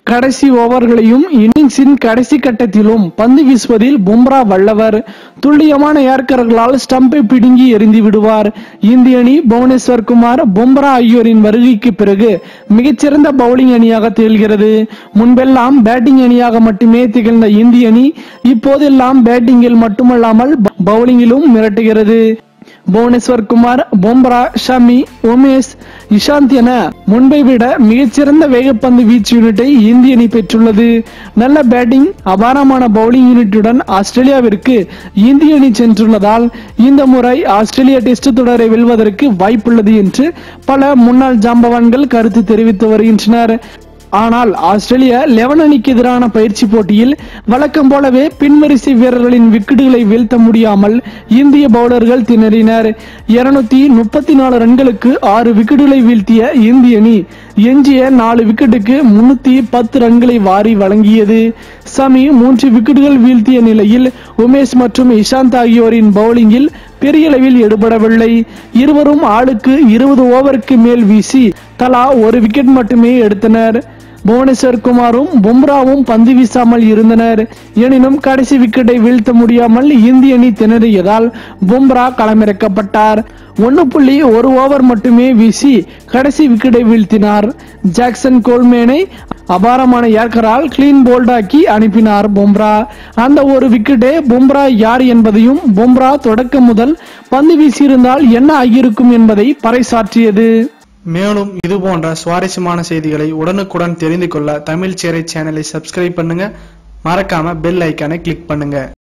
கடைசி ஓவர்களையும் இன்னிங்ஸின் கடைசி கட்டத்திலும் பந்து வீசுவதில் பும்ரா வல்லவர் துல்லியமான ஏற்கர்களால் ஸ்டம்பை பிடுங்கி எறிந்து விடுவார் இந்திய அணி புவனேஸ்வர் குமார் பும்ரா ஆகியோரின் வருகைக்கு பிறகு மிகச்சிறந்த பவுலிங் அணியாக திகழ்கிறது முன்பெல்லாம் பேட்டிங் அணியாக மட்டுமே திகழ்ந்த இந்திய அணி இப்போதெல்லாம் பேட்டிங்கில் மட்டுமல்லாமல் பவுலிங்கிலும் மிரட்டுகிறது புவனேஸ்வர் குமார் பும்ரா ஷமி உமேஷ் இஷாந்த் என முன்பை விட மிகச்சிறந்த வேகப்பந்து வீச்சு யூனிட்டை இந்திய அணி பெற்றுள்ளது நல்ல பேட்டிங் அபாரமான பவுலிங் யூனிட்டுடன் ஆஸ்திரேலியாவிற்கு இந்திய அணி சென்றுள்ளதால் இந்த முறை ஆஸ்திரேலியா டெஸ்ட் தொடரை வெல்வதற்கு வாய்ப்புள்ளது என்று பல முன்னாள் ஜாம்பவான்கள் கருத்து தெரிவித்து வருகின்றனர் ஆனால் ஆஸ்திரேலியா லெவன் அணிக்கு எதிரான பயிற்சி போட்டியில் வழக்கம் போலவே பின்வரிசை வீரர்களின் விக்கெட்டுகளை வீழ்த்த முடியாமல் இந்திய பவுலர்கள் திணறினர் இருநூத்தி முப்பத்தி நாலு ரன்களுக்கு ஆறு விக்கெட்டுகளை வீழ்த்திய இந்திய அணி எஞ்சிய நாலு விக்கெட்டுக்கு முன்னூத்தி பத்து ரன்களை வாரி வழங்கியது சமி மூன்று விக்கெட்டுகள் வீழ்த்திய நிலையில் உமேஷ் மற்றும் இஷாந்த் ஆகியோரின் பவுலிங்கில் பெரிய அளவில் எடுபடவில்லை இருவரும் ஆளுக்கு இருபது ஓவருக்கு மேல் வீசி தலா ஒரு விக்கெட் மட்டுமே எடுத்தனர் புவனேஸ்வர் குமாரும் பும்ராவும் பந்து வீசாமல் இருந்தனர் எனினும் கடைசி விக்கெட்டை வீழ்த்த முடியாமல் இந்திய அணி திணறியதால் பும்ரா களமிறக்கப்பட்டார் ஒன்னு புள்ளி ஒரு ஓவர் மட்டுமே வீசி கடைசி விக்கெட்டை வீழ்த்தினார் ஜாக்சன் கோல்மேனை அபாரமான ஏர்கரால் கிளீன் போல்டாக்கி அனுப்பினார் பும்ரா அந்த ஒரு விக்கெட்டே பும்ரா யார் என்பதையும் பும்ரா தொடக்கம் முதல் பந்து வீசியிருந்தால் என்ன ஆகியிருக்கும் என்பதை பறைசாற்றியது மேலும் இது போன்ற சுவாரஸ்யமான செய்திகளை உடனுக்குடன் தெரிந்து கொள்ள தமிழ் சேரை சேனலை சப்ஸ்கிரைப் பண்ணுங்க மறக்காம பெல் ஐக்கானை கிளிக் பண்ணுங்க